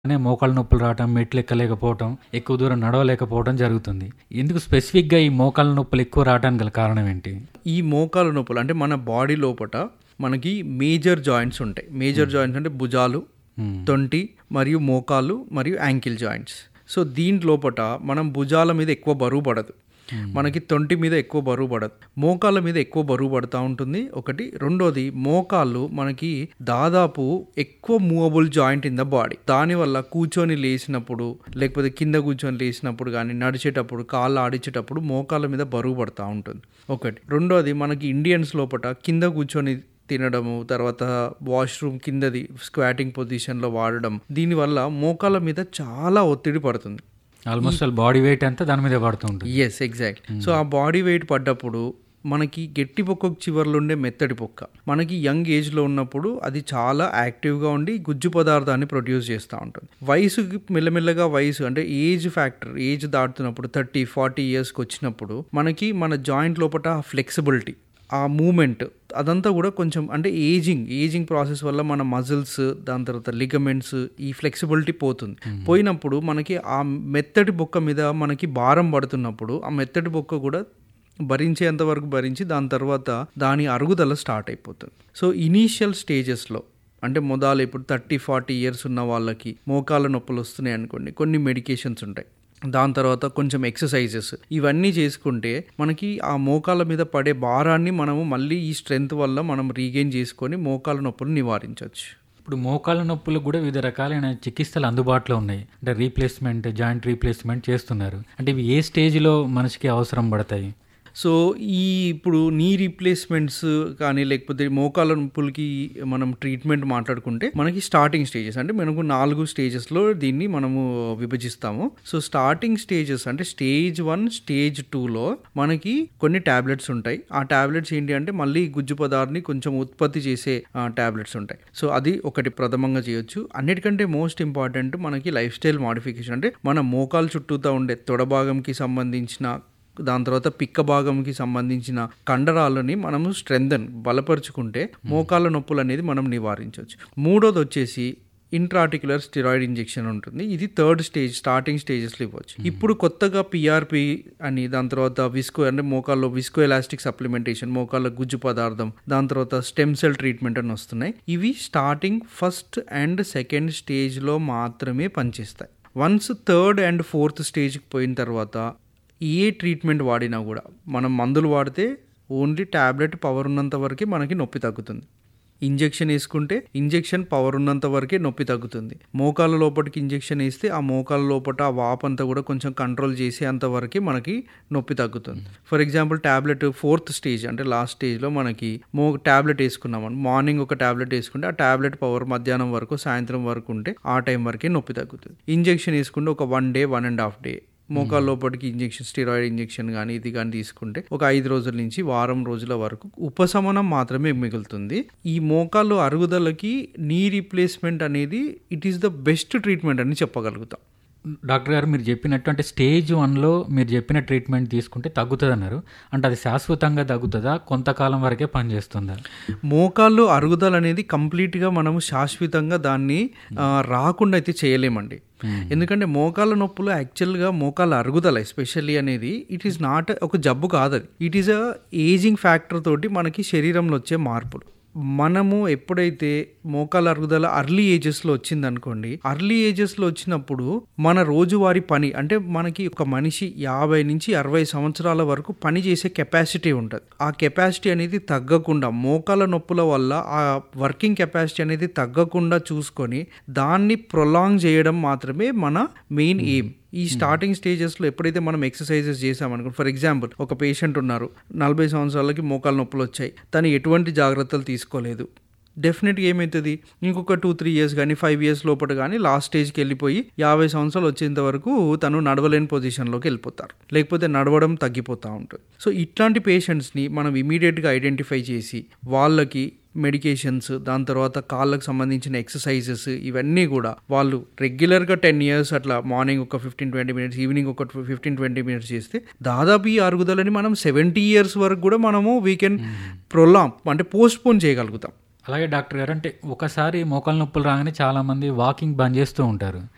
అనే మోకాళ్ళ నొప్పులు రావటం మెట్లు ఎక్కలేకపోవటం ఎక్కువ దూరం నడవలేకపోవడం జరుగుతుంది ఎందుకు స్పెసిఫిక్గా ఈ మోకాళ్ళ నొప్పులు ఎక్కువ రావడానికి గల కారణం ఏంటి ఈ మోకాలు నొప్పులు అంటే మన బాడీ లోపట మనకి మేజర్ జాయింట్స్ ఉంటాయి మేజర్ జాయింట్స్ అంటే భుజాలు Hmm. తొంటి మరియు మోకాలు మరియు యాంకిల్ జాయింట్స్ సో దీని లోపట మనం భుజాల మీద ఎక్కువ బరువు పడదు మనకి తొంటి మీద ఎక్కువ బరువు పడదు మోకాళ్ళ మీద ఎక్కువ బరువు పడుతూ ఉంటుంది ఒకటి రెండోది మోకాళ్ళు మనకి దాదాపు ఎక్కువ movable joint in the body దానివల్ల కూర్చొని లేచినప్పుడు లేకపోతే కింద కూర్చొని లేచినప్పుడు కానీ నడిచేటప్పుడు కాళ్ళు ఆడించేటప్పుడు మోకాళ్ళ మీద బరువు పడుతూ ఉంటుంది ఒకటి రెండోది మనకి ఇండియన్స్ లోపట కింద కూర్చొని తినడము తర్వాత వాష్రూమ్ కిందది స్క్వాటింగ్ పొజిషన్లో వాడడం దీనివల్ల మోకాళ్ళ మీద చాలా ఒత్తిడి పడుతుంది ఆల్మోస్ట్ ఆల్ బాడీ వెయిట్ అంతా దాని మీదే పడుతూ ఉంటుంది ఎస్ ఎగ్జాక్ట్ సో ఆ బాడీ వెయిట్ పడ్డప్పుడు మనకి గట్టి పొక్క చివర్లో ఉండే మెత్తడి పొక్క మనకి యంగ్ ఏజ్లో ఉన్నప్పుడు అది చాలా యాక్టివ్గా ఉండి గుజ్జు పదార్థాన్ని ప్రొడ్యూస్ చేస్తూ ఉంటుంది వయసుకి మెల్లమెల్లగా వయసు అంటే ఏజ్ ఫ్యాక్టర్ ఏజ్ దాటుతున్నప్పుడు థర్టీ ఫార్టీ ఇయర్స్కి వచ్చినప్పుడు మనకి మన జాయింట్ లోపల ఫ్లెక్సిబిలిటీ ఆ మూమెంట్ అదంతా కూడా కొంచెం అంటే ఏజింగ్ ఏజింగ్ ప్రాసెస్ వల్ల మన మజిల్స్ దాని తర్వాత లిగమెంట్స్ ఈ ఫ్లెక్సిబిలిటీ పోతుంది పోయినప్పుడు మనకి ఆ మెత్తటి బొక్క మీద మనకి భారం పడుతున్నప్పుడు ఆ మెత్తటి బొక్క కూడా భరించేంత వరకు భరించి దాని తర్వాత దాని అరుగుదల స్టార్ట్ అయిపోతుంది సో ఇనీషియల్ స్టేజెస్లో అంటే మొదలు ఇప్పుడు థర్టీ ఫార్టీ ఇయర్స్ ఉన్న వాళ్ళకి మోకాళ్ళ నొప్పులు వస్తున్నాయి అనుకోండి కొన్ని మెడికేషన్స్ ఉంటాయి దాని తర్వాత కొంచెం ఎక్సర్సైజెస్ ఇవన్నీ చేసుకుంటే మనకి ఆ మోకాళ్ళ మీద పడే భారాన్ని మనము మళ్ళీ ఈ స్ట్రెంగ్త్ వల్ల మనం రీగెయిన్ చేసుకొని మోకాళ్ళ నొప్పులు నివారించవచ్చు ఇప్పుడు మోకాళ్ళ నొప్పులకు కూడా వివిధ రకాలైన చికిత్సలు అందుబాటులో ఉన్నాయి అంటే రీప్లేస్మెంట్ జాయింట్ రీప్లేస్మెంట్ చేస్తున్నారు అంటే ఇవి ఏ స్టేజ్లో మనిషికి అవసరం పడతాయి సో ఈ ఇప్పుడు నీ రీప్లేస్మెంట్స్ కానీ లేకపోతే మోకాళ్ళ నొప్పులకి మనం ట్రీట్మెంట్ మాట్లాడుకుంటే మనకి స్టార్టింగ్ స్టేజెస్ అంటే మనకు నాలుగు స్టేజెస్లో దీన్ని మనము విభజిస్తాము సో స్టార్టింగ్ స్టేజెస్ అంటే స్టేజ్ వన్ స్టేజ్ టూలో మనకి కొన్ని టాబ్లెట్స్ ఉంటాయి ఆ టాబ్లెట్స్ ఏంటి అంటే మళ్ళీ గుజ్జు పదార్థాన్ని కొంచెం ఉత్పత్తి చేసే టాబ్లెట్స్ ఉంటాయి సో అది ఒకటి ప్రథమంగా చేయొచ్చు అన్నిటికంటే మోస్ట్ ఇంపార్టెంట్ మనకి లైఫ్ స్టైల్ మోడిఫికేషన్ అంటే మన మోకాలు చుట్టూతా ఉండే తొడ భాగంకి సంబంధించిన దాని తర్వాత పిక్క భాగంకి సంబంధించిన కండరాలని మనము స్ట్రెంథన్ బలపరుచుకుంటే మోకాళ్ళ నొప్పులు అనేది మనం నివారించవచ్చు మూడోది వచ్చేసి ఇంట్రాటిక్యులర్ స్టిరాయిడ్ ఇంజెక్షన్ ఉంటుంది ఇది థర్డ్ స్టేజ్ స్టార్టింగ్ స్టేజెస్లో ఇవ్వచ్చు ఇప్పుడు కొత్తగా పిఆర్పి అని దాని తర్వాత విస్కో అంటే మోకాల్లో విస్కో ఎలాస్టిక్ సప్లిమెంటేషన్ మోకాళ్ళ గుజ్జు పదార్థం దాని తర్వాత స్టెమ్ సెల్ ట్రీట్మెంట్ అని వస్తున్నాయి ఇవి స్టార్టింగ్ ఫస్ట్ అండ్ సెకండ్ స్టేజ్లో మాత్రమే పనిచేస్తాయి వన్స్ థర్డ్ అండ్ ఫోర్త్ స్టేజ్కి పోయిన తర్వాత ఏ ట్రీట్మెంట్ వాడినా కూడా మనం మందులు వాడితే ఓన్లీ ట్యాబ్లెట్ పవర్ ఉన్నంత వరకే మనకి నొప్పి తగ్గుతుంది ఇంజెక్షన్ వేసుకుంటే ఇంజెక్షన్ పవర్ ఉన్నంత వరకే నొప్పి తగ్గుతుంది మోకాళ్ళ లోపలికి ఇంజెక్షన్ వేస్తే ఆ మోకాళ్ళ లోపల ఆ వాప్ అంతా కూడా కొంచెం కంట్రోల్ చేసే అంత వరకే మనకి నొప్పి తగ్గుతుంది for example tablet fourth stage అంటే లాస్ట్ స్టేజ్లో మనకి మో ట్యాబ్లెట్ వేసుకున్నామని మార్నింగ్ ఒక ట్యాబ్లెట్ వేసుకుంటే ఆ ట్యాబ్లెట్ పవర్ మధ్యాహ్నం వరకు సాయంత్రం వరకు ఉంటే ఆ టైం వరకే నొప్పి తగ్గుతుంది ఇంజెక్షన్ వేసుకుంటే ఒక one day one and half day మోకాళ్ళ లోపలికి ఇంజెక్షన్ స్టిరాయిడ్ ఇంజెక్షన్ కానీ ఇది కానీ తీసుకుంటే ఒక ఐదు రోజుల నుంచి వారం రోజుల వరకు ఉపశమనం మాత్రమే మిగులుతుంది ఈ మోకాళ్ళు అరుగుదలకి నీ రీప్లేస్మెంట్ అనేది it is the best treatment అని చెప్పగలుగుతాం డాక్టర్ గారు మీరు చెప్పినట్టు అంటే స్టేజ్ వన్లో మీరు చెప్పిన ట్రీట్మెంట్ తీసుకుంటే తగ్గుతుంది అన్నారు అంటే అది శాశ్వతంగా తగ్గుతుందా కొంతకాలం వరకే పనిచేస్తుందా మోకాళ్ళు అరుగుదల అనేది కంప్లీట్గా మనము శాశ్వతంగా దాన్ని ఆ, రాకుండా అయితే చేయలేమండి ఎందుకంటే మోకాళ్ళ నొప్పులు యాక్చువల్గా మోకాళ్ళ అరుగుదల ఎస్పెషల్లీ అనేది ఇట్ ఈస్ నాట్ ఒక జబ్బు కాదు అది it is a ageing factor తోటి మనకి శరీరంలో వచ్చే మార్పులు మనము ఎప్పుడైతే మోకాళ్ళ అరుగుదల అర్లీ ఏజెస్లో వచ్చింది అనుకోండి అర్లీ ఏజెస్లో వచ్చినప్పుడు మన రోజువారీ పని అంటే మనకి ఒక మనిషి యాభై నుంచి అరవై సంవత్సరాల వరకు పని చేసే కెపాసిటీ ఉంటుంది ఆ కెపాసిటీ అనేది తగ్గకుండా మోకాళ్ళ నొప్పుల వల్ల ఆ వర్కింగ్ కెపాసిటీ అనేది తగ్గకుండా చూసుకొని దాన్ని ప్రొలాంగ్ చేయడం మాత్రమే మన మెయిన్ ఎయిమ్ ఈ స్టార్టింగ్ స్టేజెస్లో ఎప్పుడైతే మనం ఎక్సర్సైజెస్ చేసామనుకో ఫర్ ఎగ్జాంపుల్ ఒక పేషెంట్ ఉన్నారు నలభై సంవత్సరాలకి మోకాలు నొప్పులు వచ్చాయి తను ఎటువంటి జాగ్రత్తలు తీసుకోలేదు డెఫినెట్గా ఏమవుతుంది ఇంకొక టూ త్రీ ఇయర్స్ కానీ ఫైవ్ ఇయర్స్ లోపల కానీ లాస్ట్ స్టేజ్కి వెళ్ళిపోయి యాభై సంవత్సరాలు వచ్చేంత వరకు తను నడవలేని పొజిషన్లోకి వెళ్ళిపోతారు లేకపోతే నడవడం తగ్గిపోతూ ఉంటుంది సో ఇట్లాంటి పేషెంట్స్ని మనం ఇమీడియట్గా ఐడెంటిఫై చేసి వాళ్ళకి మెడికేషన్స్ దాని తర్వాత కాళ్ళకు సంబంధించిన ఎక్సర్సైజెస్ ఇవన్నీ కూడా వాళ్ళు రెగ్యులర్గా టెన్ ఇయర్స్ అట్లా మార్నింగ్ ఒక ఫిఫ్టీన్ ట్వంటీ మినిట్స్ ఈవినింగ్ ఒక ఫిఫ్టీన్ ట్వంటీ మినిట్స్ చేస్తే దాదాపు ఈ అరుగుదలని మనం సెవెంటీ ఇయర్స్ వరకు కూడా మనము వీ కెన్ ప్రొలాంగ్ అంటే పోస్ట్ పోన్ చేయగలుగుతాం అలాగే డాక్టర్ గారు అంటే ఒకసారి మోకాళ్ళ నొప్పులు రాగానే చాలా మంది వాకింగ్ బంద్ చేస్తూ ఉంటారు